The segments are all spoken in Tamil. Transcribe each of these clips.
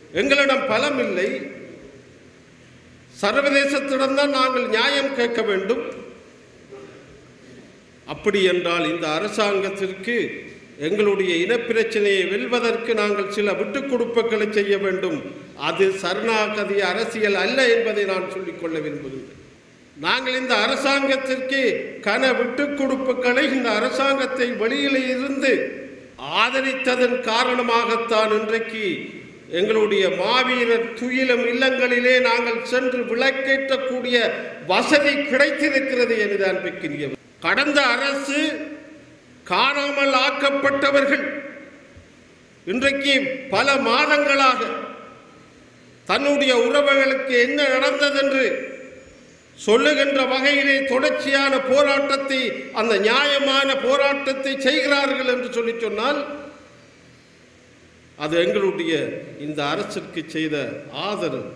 எங்களிடம் பலம் இல்லை சர்வதேசத்திடம் தான் நாங்கள் நியாயம் கேட்க வேண்டும் அப்படி என்றால் இந்த அரசாங்கத்திற்கு எங்களுடைய இனப்பிரச்சனையை வெல்வதற்கு நாங்கள் சில விட்டுக் கொடுப்புகளை செய்ய வேண்டும் அது சரணாகதி அரசியல் அல்ல என்பதை நான் சொல்லிக்கொள்ள விரும்புகின்றேன் நாங்கள் இந்த அரசாங்கத்திற்கு கன விட்டுக் கொடுப்புகளை இந்த அரசாங்கத்தை வெளியிலே இருந்து ஆதரித்ததன் காரணமாகத்தான் இன்றைக்கு எங்களுடைய மாவீரர் துயிலும் இல்லங்களிலே நாங்கள் சென்று விளக்கேற்றக்கூடிய வசதி கிடைத்திருக்கிறது என்றுதான் பெக்கிரியவர் கடந்த அரசு காணாமல் ஆக்கப்பட்டவர்கள் இன்றைக்கு பல மாதங்களாக தன்னுடைய உறவுகளுக்கு என்ன நடந்ததென்று சொல்லுகின்ற வகையிலே தொடர்ச்சியான போராட்டத்தை அந்த நியாயமான போராட்டத்தை செய்கிறார்கள் என்று சொல்லி சொன்னால் அது எங்களுடைய இந்த அரசிற்கு செய்த ஆதரவு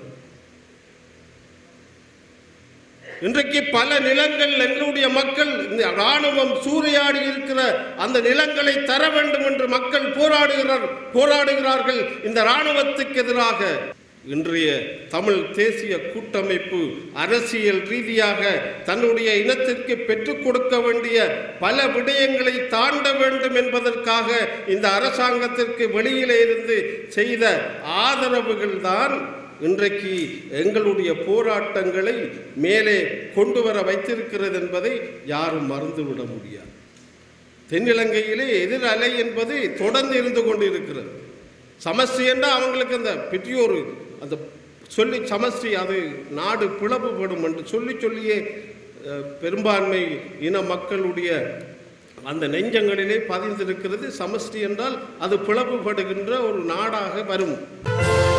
இன்றைக்கு பல நிலங்கள் எங்களுடைய மக்கள் இந்த இராணுவம் சூறையாடி இருக்கிற அந்த நிலங்களை தர வேண்டும் என்று மக்கள் போராடுகிறார் போராடுகிறார்கள் இந்த இராணுவத்துக்கு எதிராக இன்றைய தமிழ் தேசிய கூட்டமைப்பு அரசியல் ரீதியாக தன்னுடைய இனத்திற்கு பெற்றுக் கொடுக்க வேண்டிய பல விடயங்களை தாண்ட வேண்டும் என்பதற்காக இந்த அரசாங்கத்திற்கு வெளியிலே இருந்து செய்த ஆதரவுகள் தான் இன்றைக்கு எங்களுடைய போராட்டங்களை மேலே கொண்டு வர வைத்திருக்கிறது என்பதை யாரும் மறந்துவிட முடியாது தென்னிலங்கையிலே எதிர் அலை என்பது தொடர்ந்து இருந்து கொண்டு இருக்கிறது சமஸ்டி என்றால் அவங்களுக்கு அந்த பெரியோர் அந்த சொல்லி சமஸ்டி அது நாடு பிளவுபடும் என்று சொல்லி சொல்லியே அஹ், பெரும்பான்மை இன மக்களுடைய அந்த நெஞ்சங்களிலே பதிந்திருக்கிறது சமஷ்டி என்றால் அது பிளவுபடுகின்ற ஒரு நாடாக வரும்